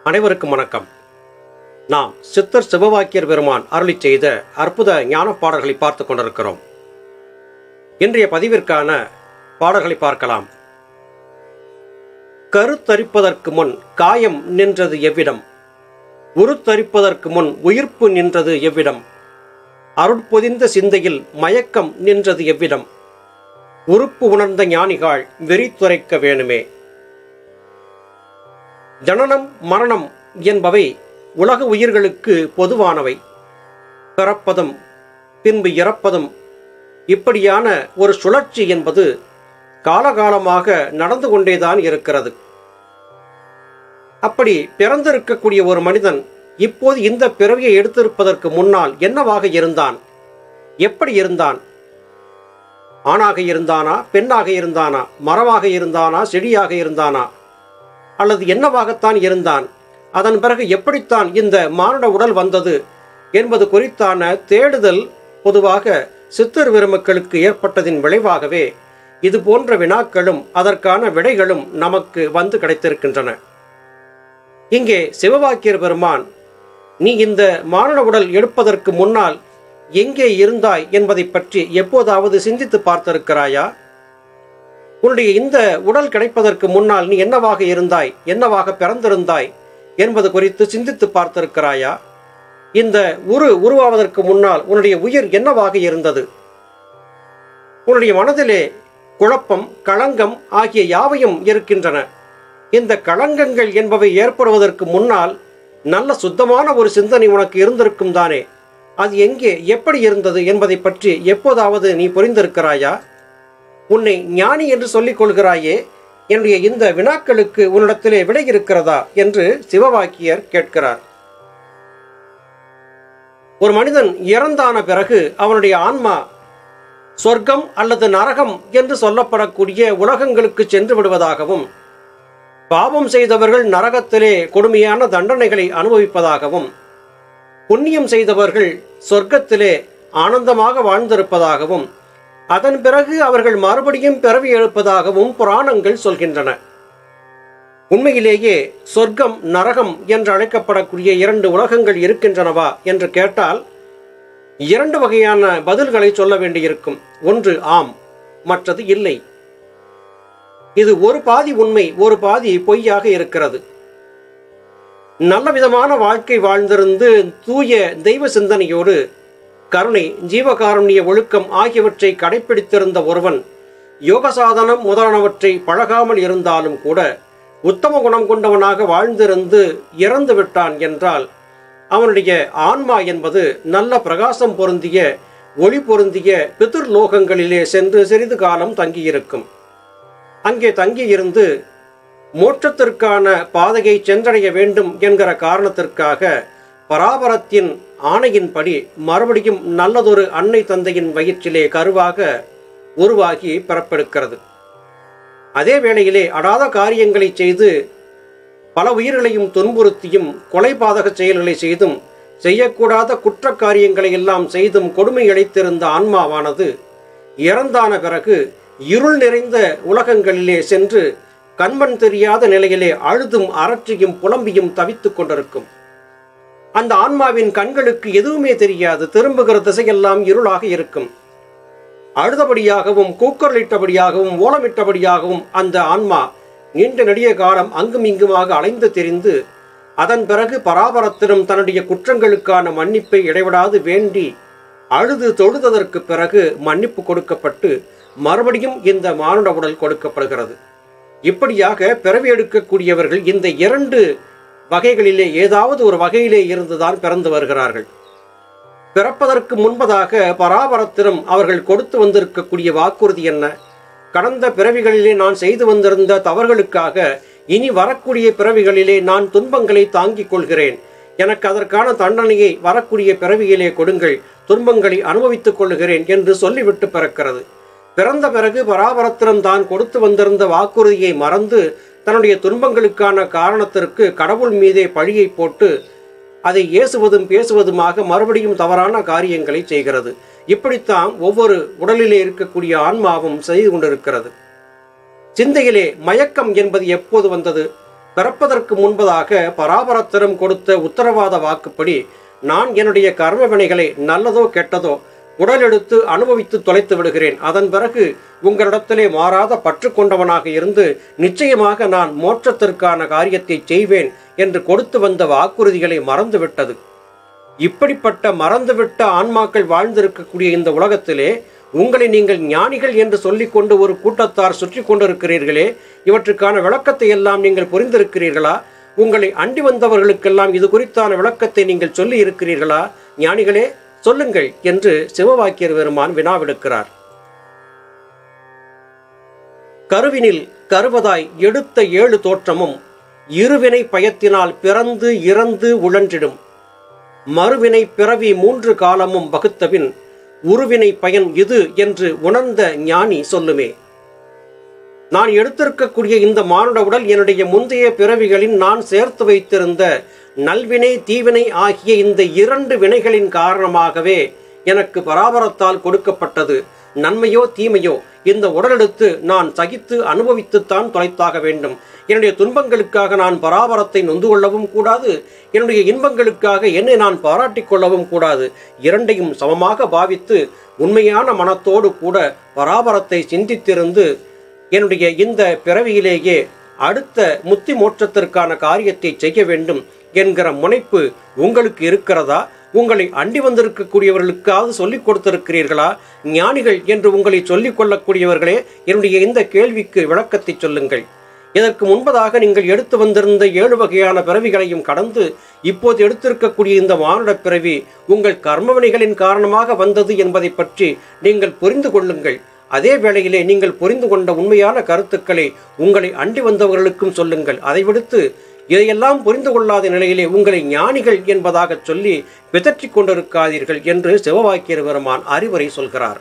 அனைவருக்கும் வணக்கம் நாம் சித்தர் சிவவாக்கியர் பெருமான் அருளி செய்த அற்புத ஞான பாடல்களை பார்த்து கொண்டிருக்கிறோம் இன்றைய பதிவிற்கான பாடல்களை பார்க்கலாம் கருத்தரிப்பதற்கு முன் காயம் நின்றது எவ்விடம் உருத்தரிப்பதற்கு முன் உயிர்ப்பு நின்றது எவ்விடம் அருட்பொதிந்த சிந்தையில் மயக்கம் நின்றது எவ்விடம் உறுப்பு உணர்ந்த ஞானிகள் வெறித்துரைக்க வேணுமே ஜனனம் மரணம் என்பவை உலக உயிர்களுக்கு பொதுவானவை பிறப்பதும் பின்பு இறப்பதும் இப்படியான ஒரு சுழற்சி என்பது காலகாலமாக நடந்து கொண்டேதான் இருக்கிறது அப்படி பிறந்திருக்கக்கூடிய ஒரு மனிதன் இப்போது இந்த பிறவியை எடுத்திருப்பதற்கு முன்னால் என்னவாக இருந்தான் எப்படி இருந்தான் ஆணாக இருந்தானா பெண்ணாக இருந்தானா மரமாக இருந்தானா செடியாக இருந்தானா அல்லது என்னவாகத்தான் இருந்தான் அதன் பிறகு எப்படித்தான் இந்த மானுட உடல் வந்தது என்பது குறித்தான தேடுதல் பொதுவாக சித்தர் பெருமக்களுக்கு ஏற்பட்டதின் விளைவாகவே இது போன்ற வினாக்களும் அதற்கான விடைகளும் நமக்கு வந்து கிடைத்திருக்கின்றன இங்கே சிவவாக்கியர் பெருமான் நீ இந்த மானுட உடல் எடுப்பதற்கு முன்னால் எங்கே இருந்தாய் என்பதை பற்றி எப்போதாவது சிந்தித்து பார்த்திருக்கிறாயா உன்னுடைய இந்த உடல் கிடைப்பதற்கு முன்னால் நீ என்னவாக இருந்தாய் என்னவாக பிறந்திருந்தாய் என்பது குறித்து சிந்தித்து பார்த்திருக்கிறாயா இந்த உரு உருவாவதற்கு முன்னால் உன்னுடைய உயிர் என்னவாக இருந்தது உன்னுடைய மனதிலே குழப்பம் களங்கம் ஆகிய யாவையும் இருக்கின்றன இந்த களங்கங்கள் என்பவை ஏற்படுவதற்கு முன்னால் நல்ல சுத்தமான ஒரு சிந்தனை உனக்கு இருந்திருக்கும் தானே அது எங்கே எப்படி இருந்தது என்பதை பற்றி எப்போதாவது நீ புரிந்திருக்கிறாயா உன்னை ஞானி என்று சொல்லிக் கொள்கிறாயே என்னுடைய இந்த வினாக்களுக்கு உன்னிடத்திலே விடை இருக்கிறதா என்று சிவவாக்கியர் கேட்கிறார் ஒரு மனிதன் இறந்தான பிறகு அவனுடைய ஆன்மா சொர்க்கம் அல்லது நரகம் என்று சொல்லப்படக்கூடிய உலகங்களுக்கு சென்று விடுவதாகவும் பாவம் செய்தவர்கள் நரகத்திலே கொடுமையான தண்டனைகளை அனுபவிப்பதாகவும் புண்ணியம் செய்தவர்கள் சொர்க்கத்திலே ஆனந்தமாக வாழ்ந்திருப்பதாகவும் அதன் பிறகு அவர்கள் மறுபடியும் பிறவி எழுப்பதாகவும் புராணங்கள் சொல்கின்றன உண்மையிலேயே சொர்க்கம் நரகம் என்று அழைக்கப்படக்கூடிய இரண்டு உலகங்கள் இருக்கின்றனவா என்று கேட்டால் இரண்டு வகையான பதில்களை சொல்ல வேண்டியிருக்கும் ஒன்று ஆம் மற்றது இல்லை இது ஒரு பாதி உண்மை ஒரு பாதி பொய்யாக இருக்கிறது நல்ல விதமான வாழ்க்கை வாழ்ந்திருந்து தூய தெய்வ சிந்தனையோடு கருணை ஜீவகாருண்ய ஒழுக்கம் ஆகியவற்றை கடைபிடித்திருந்த ஒருவன் யோக சாதனம் முதலானவற்றை பழகாமல் இருந்தாலும் கூட உத்தம குணம் கொண்டவனாக வாழ்ந்திருந்து இறந்து விட்டான் என்றால் அவனுடைய ஆன்மா என்பது நல்ல பிரகாசம் பொருந்திய ஒளி பொருந்திய பிதிர் லோகங்களிலே சென்று சிறிது காலம் தங்கியிருக்கும் அங்கே தங்கியிருந்து மோட்சத்திற்கான பாதையை சென்றடைய வேண்டும் என்கிற காரணத்திற்காக பராபரத்தின் ஆணையின்படி மறுபடியும் நல்லதொரு அன்னை தந்தையின் வயிற்றிலே கருவாக உருவாகி பிறப்பெடுக்கிறது அதே வேளையிலே அடாத காரியங்களை செய்து பல உயிர்களையும் துன்புறுத்தியும் கொலைபாதக செயல்களை செய்தும் செய்யக்கூடாத குற்ற காரியங்களை எல்லாம் செய்தும் கொடுமை அளித்திருந்த ஆன்மாவானது இறந்தான பிறகு இருள் நிறைந்த உலகங்களிலே சென்று கண்மண் தெரியாத நிலையிலே அழுதும் அரற்றியும் புலம்பியும் தவித்துக் கொண்டிருக்கும் அந்த ஆன்மாவின் கண்களுக்கு எதுவுமே தெரியாது திரும்புகிற திசையெல்லாம் இருளாக இருக்கும் அழுதபடியாகவும் கூக்கரலிட்டபடியாகவும் ஓலமிட்டபடியாகவும் அந்த ஆன்மா நீண்ட நெடிய காலம் அங்கும் இங்குமாக அலைந்து திரிந்து அதன் பிறகு பராபரத்திலும் தன்னுடைய குற்றங்களுக்கான மன்னிப்பை இடைவிடாது வேண்டி அழுது தொழுததற்கு பிறகு மன்னிப்பு கொடுக்கப்பட்டு மறுபடியும் இந்த மானுட உடல் கொடுக்கப்படுகிறது இப்படியாக பிறவி எடுக்கக்கூடியவர்கள் இந்த இரண்டு வகைகளிலே ஏதாவது ஒரு வகையிலே இருந்துதான் பிறந்து வருகிறார்கள் பிறப்பதற்கு முன்பதாக பராபரத்திலும் அவர்கள் கொடுத்து வந்திருக்கக்கூடிய வாக்குறுதி என்ன கடந்த பிறவிகளிலே நான் செய்து வந்திருந்த தவறுகளுக்காக இனி வரக்கூடிய பிறவிகளிலே நான் துன்பங்களை தாங்கிக் கொள்கிறேன் எனக்கு அதற்கான தண்டனையை வரக்கூடிய பிறவியிலே கொடுங்கள் துன்பங்களை அனுபவித்துக் கொள்கிறேன் என்று சொல்லிவிட்டு பிறக்கிறது பிறந்த பிறகு பராபரத்திரம் தான் கொடுத்து வந்திருந்த வாக்குறுதியை மறந்து தன்னுடைய துன்பங்களுக்கான காரணத்திற்கு கடவுள் மீதே பழியை போட்டு அதை ஏசுவதும் பேசுவதுமாக மறுபடியும் தவறான காரியங்களை செய்கிறது இப்படித்தான் ஒவ்வொரு உடலிலே இருக்கக்கூடிய ஆன்மாவும் செய்து கொண்டிருக்கிறது சிந்தையிலே மயக்கம் என்பது எப்போது வந்தது பிறப்பதற்கு முன்பதாக பராபரத்திடம் கொடுத்த உத்தரவாத வாக்குப்படி நான் என்னுடைய கர்ம வினைகளை நல்லதோ கெட்டதோ உடலெடுத்து அனுபவித்து தொலைத்து விடுகிறேன் அதன் பிறகு உங்களிடத்திலே மாறாத பற்று கொண்டவனாக இருந்து நிச்சயமாக நான் மோட்சத்திற்கான காரியத்தை செய்வேன் என்று கொடுத்து வந்த வாக்குறுதிகளை மறந்துவிட்டது இப்படிப்பட்ட மறந்துவிட்ட ஆன்மாக்கள் வாழ்ந்திருக்கக்கூடிய இந்த உலகத்திலே உங்களை நீங்கள் ஞானிகள் என்று சொல்லிக்கொண்டு ஒரு கூட்டத்தார் சுற்றி கொண்டிருக்கிறீர்களே இவற்றுக்கான விளக்கத்தை எல்லாம் நீங்கள் புரிந்திருக்கிறீர்களா உங்களை அண்டி வந்தவர்களுக்கெல்லாம் இது குறித்தான விளக்கத்தை நீங்கள் சொல்லி இருக்கிறீர்களா ஞானிகளே சொல்லுங்கள் என்று சிவவாக்கியர் பெருமான் வினாவிடுக்கிறார் கருவினில் கருவதாய் எடுத்த ஏழு தோற்றமும் இருவினை பயத்தினால் பிறந்து இறந்து உழன்றிடும் மறுவினை பிறவி மூன்று காலமும் வகுத்தபின் உருவினை பயன் இது என்று உணர்ந்த ஞானி சொல்லுமே நான் எடுத்திருக்கக்கூடிய இந்த மானுட உடல் என்னுடைய முந்தைய பிறவிகளில் நான் சேர்த்து வைத்திருந்த நல்வினை தீவினை ஆகிய இந்த இரண்டு வினைகளின் காரணமாகவே எனக்கு பராபரத்தால் கொடுக்கப்பட்டது நன்மையோ தீமையோ இந்த உடலெடுத்து நான் சகித்து அனுபவித்துத்தான் தொலைத்தாக வேண்டும் என்னுடைய துன்பங்களுக்காக நான் பராபரத்தை நொந்து கொள்ளவும் கூடாது என்னுடைய இன்பங்களுக்காக என்னை நான் பாராட்டிக் கொள்ளவும் கூடாது இரண்டையும் சமமாக பாவித்து உண்மையான மனத்தோடு கூட பராபரத்தை சிந்தித்திருந்து என்னுடைய இந்த பிறவியிலேயே அடுத்த முத்தி மோட்சத்திற்கான காரியத்தை செய்ய வேண்டும் என்கிற முனைப்பு உங்களுக்கு இருக்கிறதா உங்களை அண்டி வந்திருக்கக்கூடியவர்களுக்காவது சொல்லிக் கொடுத்திருக்கிறீர்களா ஞானிகள் என்று உங்களை சொல்லிக் கொள்ளக்கூடியவர்களே என்னுடைய இந்த கேள்விக்கு விளக்கத்தை சொல்லுங்கள் இதற்கு முன்பதாக நீங்கள் எடுத்து வந்திருந்த ஏழு வகையான பிறவிகளையும் கடந்து இப்போது எடுத்திருக்கக்கூடிய இந்த மானுட பிறவி உங்கள் கர்மவினைகளின் காரணமாக வந்தது என்பதை பற்றி நீங்கள் புரிந்து கொள்ளுங்கள் அதே வேளையிலே நீங்கள் புரிந்து கொண்ட உண்மையான கருத்துக்களை உங்களை அண்டி வந்தவர்களுக்கும் சொல்லுங்கள் அதை விடுத்து இதையெல்லாம் புரிந்து கொள்ளாத நிலையிலே உங்களை ஞானிகள் என்பதாக சொல்லி பிதற்றிக் கொண்டிருக்காதீர்கள் என்று சிவவாக்கியர் பெருமான் அறிவுரை சொல்கிறார்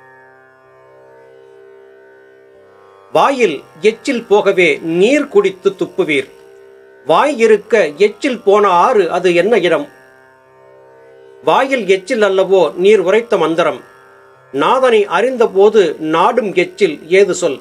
வாயில் எச்சில் போகவே நீர் குடித்து துப்புவீர் வாய் இருக்க எச்சில் போன ஆறு அது என்ன இடம் வாயில் எச்சில் அல்லவோ நீர் உரைத்த மந்திரம் நாதனை அறிந்தபோது நாடும் எச்சில் ஏது சொல்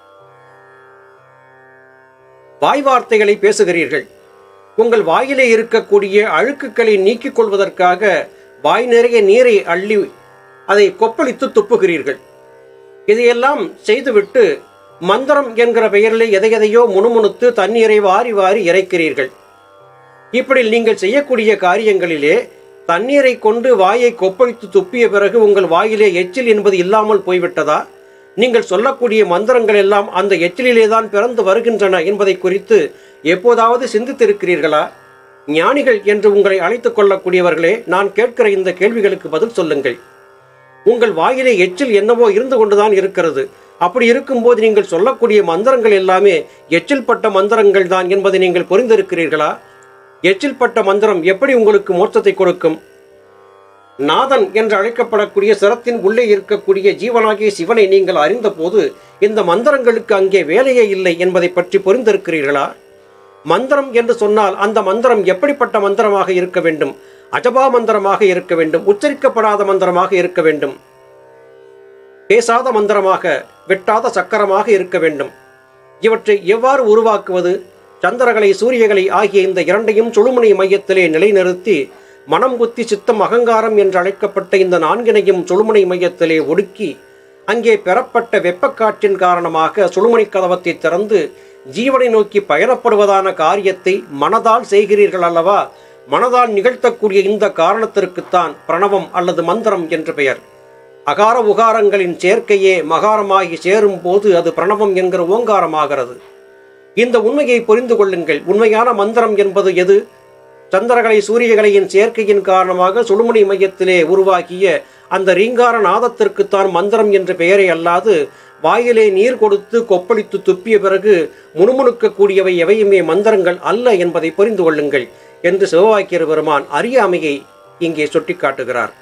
வாய் வார்த்தைகளை பேசுகிறீர்கள் உங்கள் வாயிலே இருக்கக்கூடிய அழுக்குகளை நீக்கிக் கொள்வதற்காக வாய் நிறைய நீரை அள்ளி அதை கொப்பளித்து துப்புகிறீர்கள் இதையெல்லாம் செய்துவிட்டு மந்திரம் என்கிற பெயரிலே எதை எதையோ முணுமுணுத்து தண்ணீரை வாரி வாரி இறைக்கிறீர்கள் இப்படி நீங்கள் செய்யக்கூடிய காரியங்களிலே தண்ணீரை கொண்டு வாயை கொப்பளித்து துப்பிய பிறகு உங்கள் வாயிலே எச்சில் என்பது இல்லாமல் போய்விட்டதா நீங்கள் சொல்லக்கூடிய மந்திரங்கள் எல்லாம் அந்த எச்சிலிலே தான் பிறந்து வருகின்றன என்பதை குறித்து எப்போதாவது சிந்தித்திருக்கிறீர்களா ஞானிகள் என்று உங்களை அழைத்துக் கொள்ளக்கூடியவர்களே நான் கேட்கிற இந்த கேள்விகளுக்கு பதில் சொல்லுங்கள் உங்கள் வாயிலே எச்சில் என்னவோ இருந்து கொண்டுதான் இருக்கிறது அப்படி இருக்கும்போது நீங்கள் சொல்லக்கூடிய மந்திரங்கள் எல்லாமே எச்சில் பட்ட மந்திரங்கள் தான் என்பதை நீங்கள் புரிந்திருக்கிறீர்களா எச்சில் பட்ட மந்திரம் எப்படி உங்களுக்கு மோட்சத்தை கொடுக்கும் நாதன் என்று அழைக்கப்படக்கூடிய சிரத்தின் உள்ளே இருக்கக்கூடிய ஜீவனாகிய சிவனை நீங்கள் அறிந்தபோது இந்த மந்திரங்களுக்கு அங்கே வேலையே இல்லை என்பதை பற்றி புரிந்திருக்கிறீர்களா மந்திரம் என்று சொன்னால் அந்த மந்திரம் எப்படிப்பட்ட மந்திரமாக இருக்க வேண்டும் அஜபா மந்திரமாக இருக்க வேண்டும் உச்சரிக்கப்படாத மந்திரமாக இருக்க வேண்டும் பேசாத மந்திரமாக வெட்டாத சக்கரமாக இருக்க வேண்டும் இவற்றை எவ்வாறு உருவாக்குவது சந்திரகளை சூரியகளை ஆகிய இந்த இரண்டையும் சுழுமுனை மையத்திலே நிலைநிறுத்தி மனம் குத்தி சித்தம் அகங்காரம் என்று அழைக்கப்பட்ட இந்த நான்கினையும் சுழுமுனை மையத்திலே ஒடுக்கி அங்கே பெறப்பட்ட வெப்பக்காற்றின் காரணமாக சுழுமுனை கதவத்தை திறந்து ஜீவனை நோக்கி பயணப்படுவதான காரியத்தை மனதால் செய்கிறீர்கள் அல்லவா மனதால் நிகழ்த்தக்கூடிய இந்த காரணத்திற்குத்தான் பிரணவம் அல்லது மந்திரம் என்று பெயர் அகார உகாரங்களின் சேர்க்கையே மகாரமாகி சேரும் போது அது பிரணவம் என்கிற ஓங்காரமாகிறது இந்த உண்மையை புரிந்து கொள்ளுங்கள் உண்மையான மந்திரம் என்பது எது சந்திரகலை சூரியகலையின் சேர்க்கையின் காரணமாக சுழுமுனை மையத்திலே உருவாகிய அந்த ரீங்கார நாதத்திற்குத்தான் மந்திரம் என்ற பெயரை அல்லாது வாயிலே நீர் கொடுத்து கொப்பளித்து துப்பிய பிறகு முணுமுணுக்கக்கூடியவை எவையுமே மந்திரங்கள் அல்ல என்பதை புரிந்து கொள்ளுங்கள் என்று சிவவாக்கியர் பெருமான் அறியாமையை இங்கே சுட்டிக்காட்டுகிறார்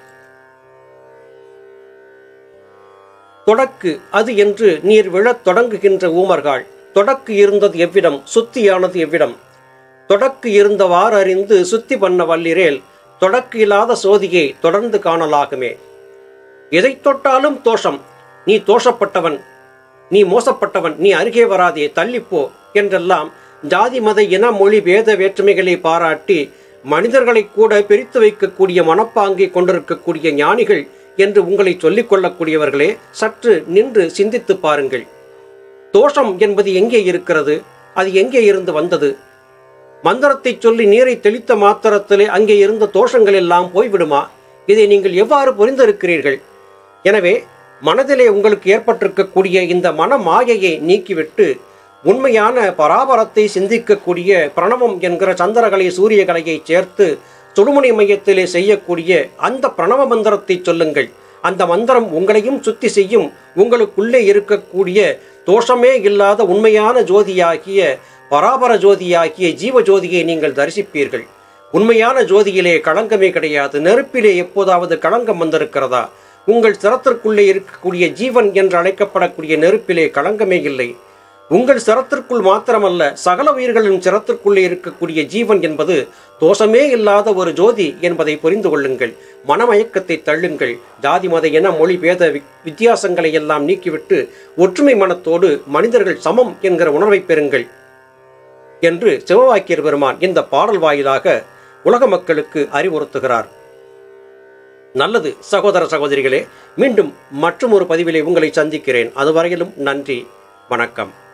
தொடக்கு அது என்று நீர் விழத் தொடங்குகின்ற ஊமர்கள் தொடக்கு இருந்தது எவ்விடம் சுத்தியானது எவ்விடம் தொடக்கு இருந்தவாறு அறிந்து சுத்தி பண்ண வல்லிரேல் தொடக்கு இல்லாத சோதியை தொடர்ந்து காணலாகுமே எதை தொட்டாலும் தோஷம் நீ தோஷப்பட்டவன் நீ மோசப்பட்டவன் நீ அருகே வராதே தள்ளிப்போ என்றெல்லாம் ஜாதி மத இன மொழி பேத வேற்றுமைகளை பாராட்டி மனிதர்களை கூட பிரித்து வைக்கக்கூடிய மனப்பாங்கை கொண்டிருக்கக்கூடிய ஞானிகள் என்று உங்களை சொல்லிக் கொள்ளக்கூடியவர்களே சற்று நின்று சிந்தித்து பாருங்கள் தோஷம் என்பது எங்கே இருக்கிறது அது எங்கே இருந்து வந்தது மந்திரத்தை சொல்லி நீரை தெளித்த மாத்திரத்திலே அங்கே இருந்த தோஷங்கள் எல்லாம் போய்விடுமா இதை நீங்கள் எவ்வாறு புரிந்திருக்கிறீர்கள் எனவே மனதிலே உங்களுக்கு ஏற்பட்டிருக்கக்கூடிய இந்த மன மாயையை நீக்கிவிட்டு உண்மையான பராபரத்தை சிந்திக்கக்கூடிய பிரணவம் என்கிற சந்திரகலை சூரியகலையை சேர்த்து சுடுமுனை மையத்திலே செய்யக்கூடிய அந்த பிரணவ மந்திரத்தை சொல்லுங்கள் அந்த மந்திரம் உங்களையும் சுத்தி செய்யும் உங்களுக்குள்ளே இருக்கக்கூடிய தோஷமே இல்லாத உண்மையான ஜோதியாகிய பராபர ஜோதியாகிய ஜீவ ஜோதியை நீங்கள் தரிசிப்பீர்கள் உண்மையான ஜோதியிலே களங்கமே கிடையாது நெருப்பிலே எப்போதாவது களங்கம் வந்திருக்கிறதா உங்கள் சிரத்திற்குள்ளே இருக்கக்கூடிய ஜீவன் என்று அழைக்கப்படக்கூடிய நெருப்பிலே களங்கமே இல்லை உங்கள் சிரத்திற்குள் மாத்திரமல்ல சகல உயிர்களின் சிரத்திற்குள்ளே இருக்கக்கூடிய ஜீவன் என்பது தோஷமே இல்லாத ஒரு ஜோதி என்பதை புரிந்து கொள்ளுங்கள் மனமயக்கத்தை தள்ளுங்கள் ஜாதி மத என மொழி பேத வி- வித்தியாசங்களை எல்லாம் நீக்கிவிட்டு ஒற்றுமை மனத்தோடு மனிதர்கள் சமம் என்கிற உணர்வை பெறுங்கள் என்று சிவவாக்கியர் பெருமான் இந்த பாடல் வாயிலாக உலக மக்களுக்கு அறிவுறுத்துகிறார் நல்லது சகோதர சகோதரிகளே மீண்டும் மற்றும் ஒரு பதிவிலே உங்களை சந்திக்கிறேன் அதுவரையிலும் நன்றி வணக்கம்